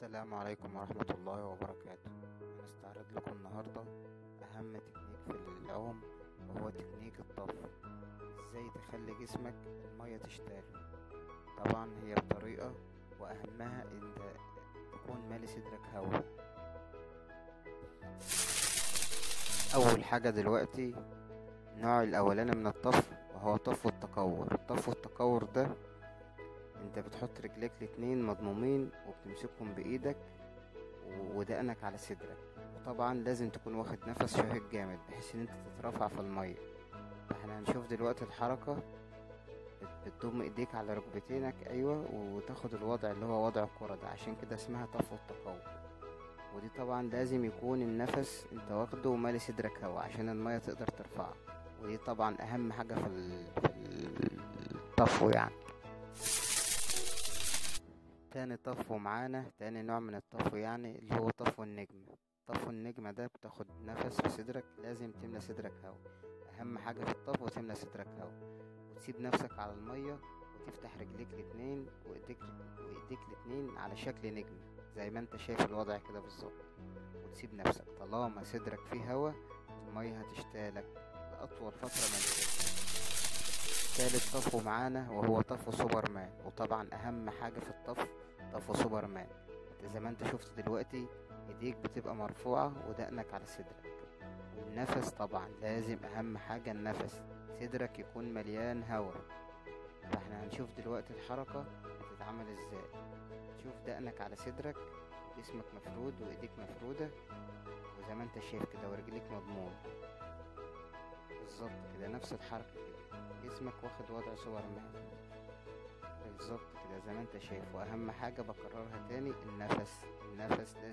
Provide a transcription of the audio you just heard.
السلام عليكم ورحمة الله وبركاته هنستعرض لكم النهاردة أهم تكنيك في العوم وهو تكنيك الطفو ازاي تخلي جسمك المية تشتاله طبعا هي بطريقة وأهمها إن تكون مالي صدرك هوا أول حاجة دلوقتي النوع الأولاني من الطفو وهو طفو التكور طفو التكور ده انت بتحط رجليك الاتنين مضمومين وبتمسكهم بايدك ودقنك على صدرك وطبعا لازم تكون واخد نفس شهيق جامد بحيث ان انت تترفع في المية احنا هنشوف دلوقتي الحركة بتضم ايديك على ركبتينك ايوه وتاخد الوضع اللي هو وضع الكرة ده عشان كده اسمها طفو التقوى ودي طبعا لازم يكون النفس انت واخده ومالي صدرك هوا عشان المية تقدر ترفعك ودي طبعا اهم حاجة في الطفو يعني تاني طفو معانا تاني نوع من الطفو يعني اللي هو طفو النجم طفو النجمة ده بتاخد نفس في صدرك لازم تملى صدرك هوا أهم حاجة في الطفو تملى صدرك هوا وتسيب نفسك على المية وتفتح رجليك الاتنين وإيديك وإيديك الاتنين على شكل نجم زي ما انت شايف الوضع كده بالظبط وتسيب نفسك طالما صدرك فيه هوا المية هتشتالك لأطول فترة ممكنة تالت طفو معانا وهو طفو سوبرمان وطبعا اهم حاجة في الطفو طفو سوبرمان انت زي ما انت شفت دلوقتي ايديك بتبقى مرفوعة ودقنك على صدرك والنفس طبعا لازم اهم حاجة النفس صدرك يكون مليان هوا فاحنا هنشوف دلوقتي الحركة هتتعمل ازاي شوف دقنك على صدرك جسمك مفرود وايديك مفرودة وزي ما انت شايف كده ورجليك مضمون بالظبط كده نفس الحركة كده جسمك واخد وضع سوبرمان بالظبط كده زي ما انت شايف واهم حاجة بكررها تاني النفس النفس